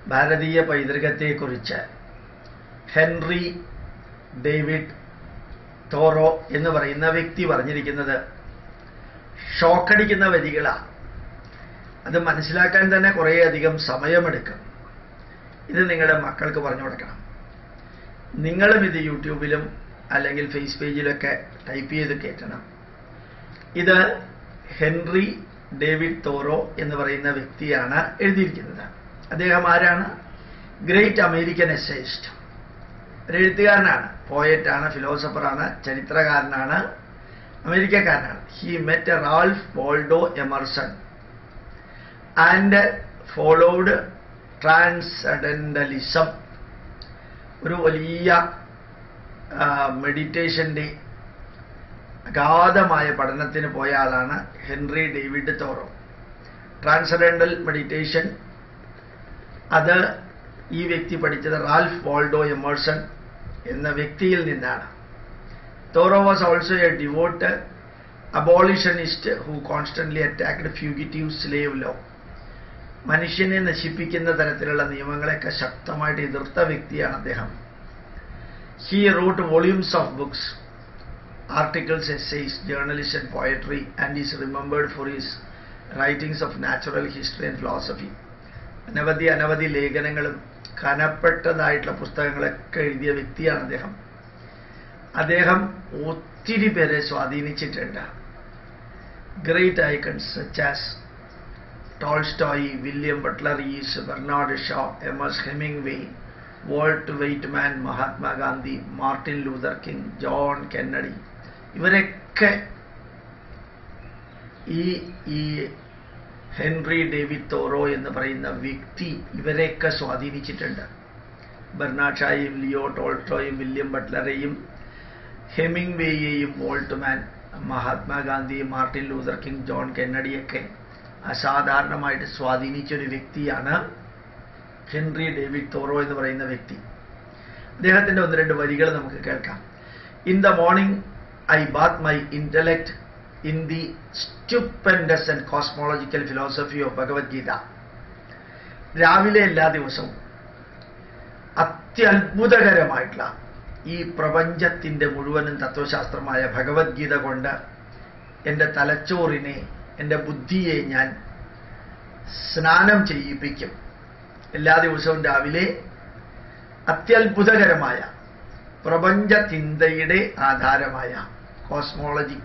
ഭാരതീയ പൈതൃകത്തെക്കുറിച്ച് Henry David തോറോ എന്ന് പറയുന്ന വ്യക്തി പറഞ്ഞിരിക്കുന്നത് ഷോക്കടിക്കുന്ന വരികളാണ് അത് മനസ്സിലാക്കാൻ തന്നെ കുറേയധികം സമയമെടുക്കും ഇത് നിങ്ങളുടെ മക്കൾക്ക് പറഞ്ഞു കൊടുക്കണം നിങ്ങളും ഇത് യൂട്യൂബിലും അല്ലെങ്കിൽ ഫേസ് പേജിലൊക്കെ ടൈപ്പ് ചെയ്ത് കയറ്റണം ഇത് ഹെൻറി ഡേവിഡ് തോറോ എന്ന് പറയുന്ന വ്യക്തിയാണ് എഴുതിയിരിക്കുന്നത് അദ്ദേഹം ആരാണ് ഗ്രേറ്റ് അമേരിക്കൻ എസൈസ്റ്റ് ഒരു എഴുത്തുകാരനാണ് പോയറ്റാണ് ഫിലോസഫറാണ് ചരിത്രകാരനാണ് അമേരിക്കക്കാരനാണ് he met Ralph Waldo Emerson and followed transcendentalism ഒരു വലിയ മെഡിറ്റേഷൻ്റെ അഗാധമായ പഠനത്തിന് പോയ ആളാണ് Henry David Thoreau transcendental meditation അത് ഈ വ്യക്തി പഠിച്ചത് റാൽഫ് വോൾഡോ എമേഴ്സൺ എന്ന വ്യക്തിയിൽ നിന്നാണ് Thoreau was also a devout abolitionist who constantly attacked fugitive slave law മനുഷ്യനെ നശിപ്പിക്കുന്ന തരത്തിലുള്ള നിയമങ്ങളെയൊക്കെ ശക്തമായിട്ട് എതിർത്ത വ്യക്തിയാണ് അദ്ദേഹം he wrote volumes of books articles essays journalist and poetry and is remembered for his writings of natural history and philosophy അനവധി അനവധി ലേഖനങ്ങളും കനപ്പെട്ടതായിട്ടുള്ള പുസ്തകങ്ങളൊക്കെ എഴുതിയ വ്യക്തിയാണ് അദ്ദേഹം അദ്ദേഹം ഒത്തിരി പേരെ സ്വാധീനിച്ചിട്ടുണ്ട് great icons such as Tolstoy William Butler Yeats Bernard Shaw M S Hemingway Walt Whitman Mahatma Gandhi Martin Luther King John Kennedy ഇവരൊക്കെ ഈ ഈ ഹെൻറി ഡേവിഡ് തോറോ എന്ന് പറയുന്ന വ്യക്തി ഇവരെയൊക്കെ സ്വാധീനിച്ചിട്ടുണ്ട് ബെർണാഡ് ഷായും ലിയോ ടോൾട്ടോയും വില്യം ബട്ട്ലറെയും ഹെമിംഗ് വേയെയും വോൾട്ട്മാൻ മഹാത്മാഗാന്ധിയും മാർട്ടിൻ ലൂതർ കിങ് ജോൺ കെന്നഡിയൊക്കെ അസാധാരണമായിട്ട് സ്വാധീനിച്ച ഒരു വ്യക്തിയാണ് ഹെൻറി ഡേവിഡ് തോറോ എന്ന് പറയുന്ന വ്യക്തി അദ്ദേഹത്തിന്റെ ഒന്ന് രണ്ട് വരികൾ നമുക്ക് കേൾക്കാം in the morning I bath my intellect in the stupendous and cosmological philosophy of Bhagavad Gita രാവിലെ എല്ലാ ദിവസവും അത്യത്ഭുതകരമായിട്ടുള്ള ഈ പ്രപഞ്ചത്തിന്റെ മുഴുവനും തത്വശാസ്ത്രമായ ഭഗവത്ഗീത കൊണ്ട് എൻ്റെ തലച്ചോറിനെ എൻ്റെ ബുദ്ധിയെ ഞാൻ സ്നാനം ചെയ്യിപ്പിക്കും എല്ലാ ദിവസവും രാവിലെ അത്യത്ഭുതകരമായ പ്രപഞ്ച ചിന്തയുടെ ആധാരമായ കോസ്മോളജി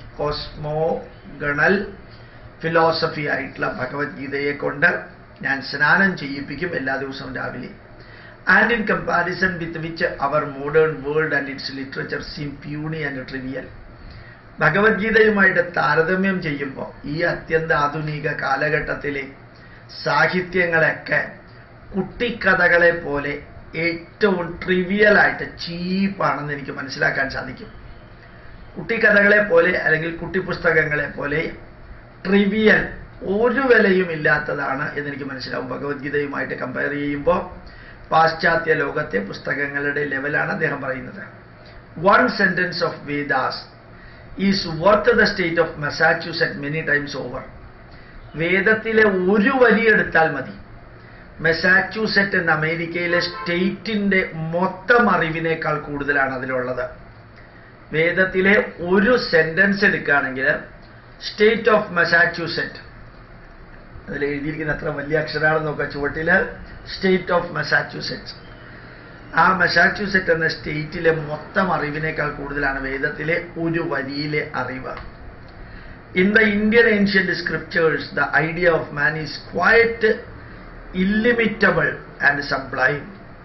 കോസ്മോഗണൽ ഫിലോസഫി ആയിട്ടുള്ള ഭഗവത്ഗീതയെ കൊണ്ട് ഞാൻ സ്നാനം ചെയ്യിപ്പിക്കും എല്ലാ ദിവസവും രാവിലെ and in comparison with which our modern world and its literature seem puny and trivial ഭഗവത്ഗീതയുമായിട്ട് താരതമ്യം ചെയ്യുമ്പോൾ ഈ അത്യന്ത ആധുനിക കാലഘട്ടത്തിലെ സാഹിത്യങ്ങളൊക്കെ കുട്ടിക്കഥകളെ പോലെ ഏറ്റവും ട്രിവിയലായിട്ട് ചീപ്പാണെന്ന് എനിക്ക് മനസ്സിലാക്കാൻ സാധിക്കും കുട്ടിക്കഥകളെ പോലെ അല്ലെങ്കിൽ കുട്ടിപ്പുസ്തകങ്ങളെ പോലെ ട്രിവിയൽ ഒരു വിലയും ഇല്ലാത്തതാണ് എന്നെനിക്ക് മനസ്സിലാവും ഭഗവത്ഗീതയുമായിട്ട് കമ്പയർ ചെയ്യുമ്പോൾ പാശ്ചാത്യ ലോകത്തെ പുസ്തകങ്ങളുടെ ലെവലാണ് അദ്ദേഹം പറയുന്നത് one sentence of Vedas is worth the state of Massachusetts many times over വേദത്തിലെ ഒരു വരി എടുത്താൽ മതി മെസാച്യൂസെറ്റ് എന്ന അമേരിക്കയിലെ സ്റ്റേറ്റിന്റെ മൊത്തം അറിവിനേക്കാൾ കൂടുതലാണ് അതിലുള്ളത് വേദത്തിലെ ഒരു സെന്റൻസ് എടുക്കുകയാണെങ്കിൽ സ്റ്റേറ്റ് ഓഫ് മെസാച്യൂസെറ്റ് അതിൽ എഴുതിയിരിക്കുന്ന അത്ര വലിയ അക്ഷരമാണെന്ന് നോക്കുക ചുവട്ടില് സ്റ്റേറ്റ് ഓഫ് മെസാച്യൂസെറ്റ്സ് ആ മെസാച്യൂസെറ്റ് എന്ന സ്റ്റേറ്റിലെ മൊത്തം അറിവിനേക്കാൾ കൂടുതലാണ് വേദത്തിലെ ഒരു വരിയിലെ അറിവ് in the Indian ancient scriptures the idea of man is quite illimitable and sublime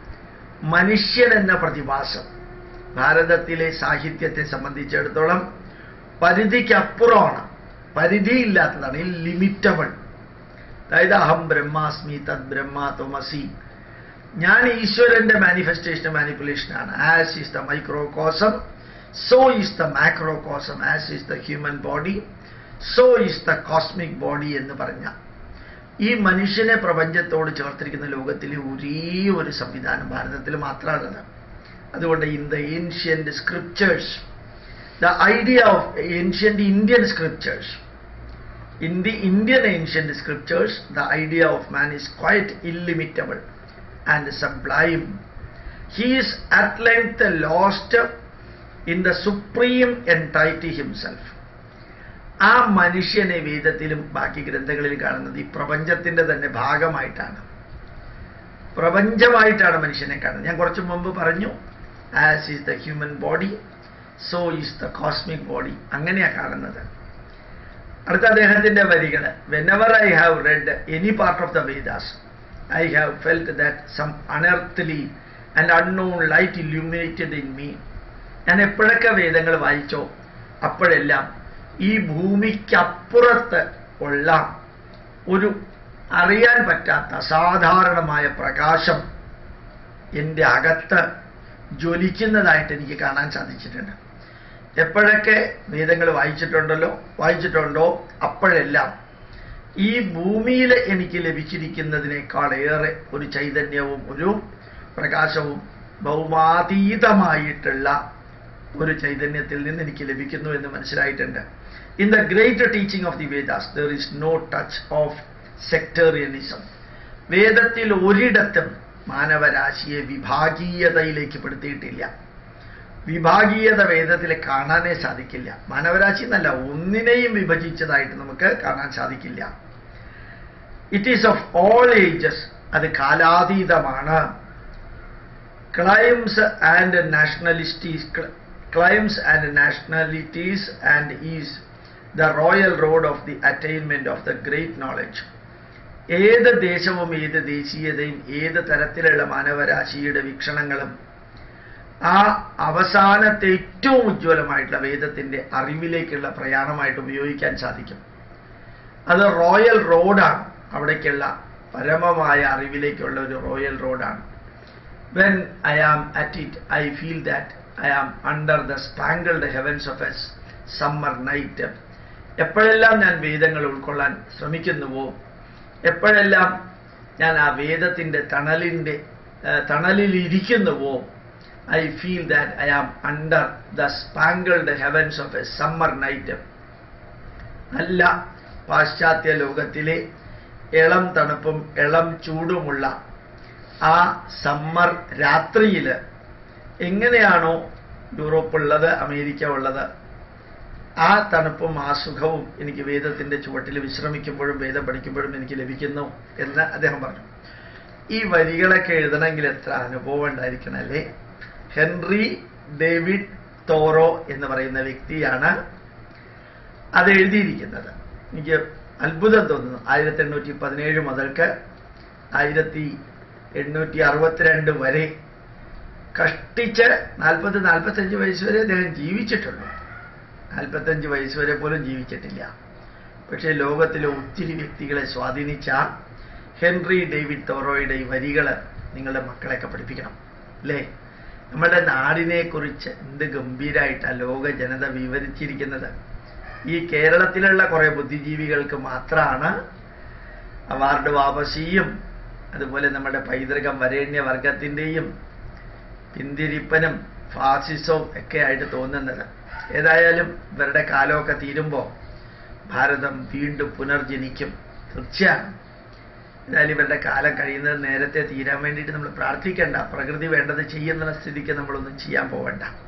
മനുഷ്യൻ എന്ന പ്രതിഭാസം ഭാരതത്തിലെ സാഹിത്യത്തെ സംബന്ധിച്ചിടത്തോളം പരിധിക്കപ്പുറമാണ് പരിധിയില്ലാത്തതാണ് ഇല്ലിമിറ്റബിൾ അതായത് അഹം ബ്രഹ്മാസ്മി തദ് ബ്രഹ്മ തൊമസി ഞാൻ ഈശ്വരന്റെ മാനിഫെസ്റ്റേഷൻ മാനിപ്പുലേഷനാണ് as is the microcosm so is the macrocosm as is the human body so is the cosmic body എന്ന് പറഞ്ഞ ഈ മനുഷ്യനെ പ്രപഞ്ചത്തോട് ചേർത്തിരിക്കുന്ന ലോകത്തിലെ ഒരേ ഒരു സംവിധാനം ഭാരതത്തിൽ മാത്രമാണത് അതുകൊണ്ട് in the ancient scriptures the idea of ancient Indian scriptures in the Indian ancient scriptures, the idea of man is quite illimitable. and sublime. He is at length lost in the supreme entity himself. ആ മനുഷ്യനെ വേദത്തിലും ബാക്കി ഗ്രന്ഥങ്ങളിലും കാണുന്നത് ഈ പ്രപഞ്ചത്തിന്റെ തന്നെ ഭാഗമായിട്ടാണ് പ്രപഞ്ചമായിട്ടാണ് മനുഷ്യനെ കാണുന്നത് ഞാൻ കുറച്ച് മുമ്പ് പറഞ്ഞു as is the human body so is the cosmic body അങ്ങനെയാണ് കാണുന്നത് അടുത്ത അദ്ദേഹത്തിന്റെ വരികൾ whenever I have read any part of the Vedas I have felt that some unearthly and unknown light illuminated in me ഞാൻ എപ്പോഴൊക്കെ വേദങ്ങൾ വായിച്ചോ അപ്പോഴെല്ലാം ഈ ഭൂമിക്കപ്പുറത്ത് ഉള്ള ഒരു അറിയാൻ പറ്റാത്ത അസാധാരണമായ പ്രകാശം എൻ്റെ അകത്ത് ജ്വലിക്കുന്നതായിട്ട് എനിക്ക് കാണാൻ സാധിച്ചിട്ടുണ്ട് എപ്പോഴൊക്കെ വേദങ്ങൾ വായിച്ചിട്ടുണ്ടല്ലോ വായിച്ചിട്ടുണ്ടോ അപ്പോഴെല്ലാം ഈ ഭൂമിയിൽ എനിക്ക് ലഭിച്ചിരിക്കുന്നതിനേക്കാളേറെ ഒരു ചൈതന്യവും ഒരു പ്രകാശവും ഭൗമാതീതമായിട്ടുള്ള ഒരു ചൈതന്യത്തിൽ നിന്ന് എനിക്ക് ലഭിക്കുന്നു എന്ന് മനസ്സിലായിട്ടുണ്ട് in the great teaching of the Vedas there is no touch of sectarianism വേദത്തിൽ ഒരിടത്തും മാനവരാശിയെ വിഭാഗീയതയിലേക്ക് പെടുത്തിയിട്ടില്ല വിഭാഗീയത വേദത്തിൽ കാണാനേ സാധിക്കില്ല മാനവരാശി എന്നല്ല ഒന്നിനെയും വിഭജിച്ചതായിട്ട് നമുക്ക് കാണാൻ സാധിക്കില്ല it is of all ages അത് കാലാതീതമാണ് climes and nationalities climes and nationalities and is the royal road of the attainment of the great knowledge ഏത് ദേശവും ഏത് ദേശീയതയും ഏത് തരത്തിലുള്ള മാനവരാശിയുടെ വീക്ഷണങ്ങളും ആ അവസാനത്തെ ഏറ്റവും ഉജ്ജ്വലമായിട്ടുള്ള വേദത്തിന്റെ അറിവിലേക്കുള്ള പ്രയാണമായിട്ട് ഉപയോഗിക്കാൻ സാധിക്കും അത് റോയൽ റോഡാണ് അവിടേക്കുള്ള പരമമായ അറിവിലേക്കുള്ള ഒരു റോയൽ റോഡാണ് when I am at it I feel that I am under the spangled heavens of a summer night എപ്പോഴെല്ലാം ഞാൻ വേദങ്ങൾ ഉൾക്കൊള്ളാൻ ശ്രമിക്കുന്നുവോ എപ്പോഴെല്ലാം ഞാൻ ആ വേദത്തിന്റെ തണലിന്റെ തണലിലിരിക്കുന്നുവോ I feel that I am under the spangled heavens of a summer night നല്ല പാശ്ചാത്യ ലോകത്തിലെ ഇളം തണുപ്പും ഇളം ചൂടുമുള്ള ആ സമ്മർ രാത്രിയിൽ എങ്ങനെയാണോ യൂറോപ്പ് ഉള്ളത് അമേരിക്ക ഉള്ളത് ആ തണുപ്പും ആ സുഖവും എനിക്ക് വേദത്തിന്റെ ചുവട്ടിൽ വിശ്രമിക്കുമ്പോഴും വേദം പഠിക്കുമ്പോഴും എനിക്ക് ലഭിക്കുന്നു എന്ന് അദ്ദേഹം പറഞ്ഞു ഈ വരികളൊക്കെ എഴുതണമെങ്കിൽ എത്ര അനുഭവം ഉണ്ടായിരിക്കണം അല്ലേ ഹെൻറി ഡേവിഡ് തോറോ എന്ന് പറയുന്ന വ്യക്തിയാണ് അത് എഴുതിയിരിക്കുന്നത് എനിക്ക് അത്ഭുതം തോന്നുന്നു ആയിരത്തി എണ്ണൂറ്റി പതിനേഴ് മുതൽക്ക് ആയിരത്തി എണ്ണൂറ്റി അറുപത്തിരണ്ട് വരെ കഷ്ടിച്ച് നാൽപ്പത് നാൽപ്പത്തഞ്ച് വയസ്സ് വരെ അദ്ദേഹം ജീവിച്ചിട്ടുള്ളൂ നാൽപ്പത്തഞ്ച് വയസ്സ് വരെ പോലും ജീവിച്ചിട്ടില്ല പക്ഷേ ലോകത്തിലെ ഒത്തിരി വ്യക്തികളെ സ്വാധീനിച്ച ഹെൻറി ഡേവിഡ് തോറോയുടെ ഈ വരികൾ നിങ്ങളുടെ മക്കളെയൊക്കെ പഠിപ്പിക്കണം അല്ലേ നമ്മുടെ നാടിനെ കുറിച്ച് എന്ത് ഗംഭീരമായിട്ടാണ് ലോക ജനത വിവരിച്ചിരിക്കുന്നത് ഈ കേരളത്തിലുള്ള കുറെ ബുദ്ധിജീവികൾക്ക് മാത്രമാണ് അവാർഡ് വാപസിയും അതുപോലെ നമ്മുടെ പൈതൃകം വരേണ്യ വർഗത്തിൻ്റെയും പിന്തിരിപ്പനും ഫാസിസവും ഒക്കെ ആയിട്ട് തോന്നുന്നത് ഏതായാലും ഇവരുടെ കാലമൊക്കെ തീരുമ്പോൾ ഭാരതം വീണ്ടും പുനർജനിക്കും തീർച്ചയാണ് എന്നാലും ഇവരുടെ കാലം കഴിയുന്നത് നേരത്തെ തീരാൻ വേണ്ടിയിട്ട് നമ്മൾ പ്രാർത്ഥിക്കേണ്ട പ്രകൃതി വേണ്ടത് ചെയ്യുന്ന സ്ഥിതിക്ക് നമ്മളൊന്നും ചെയ്യാൻ പോവണ്ട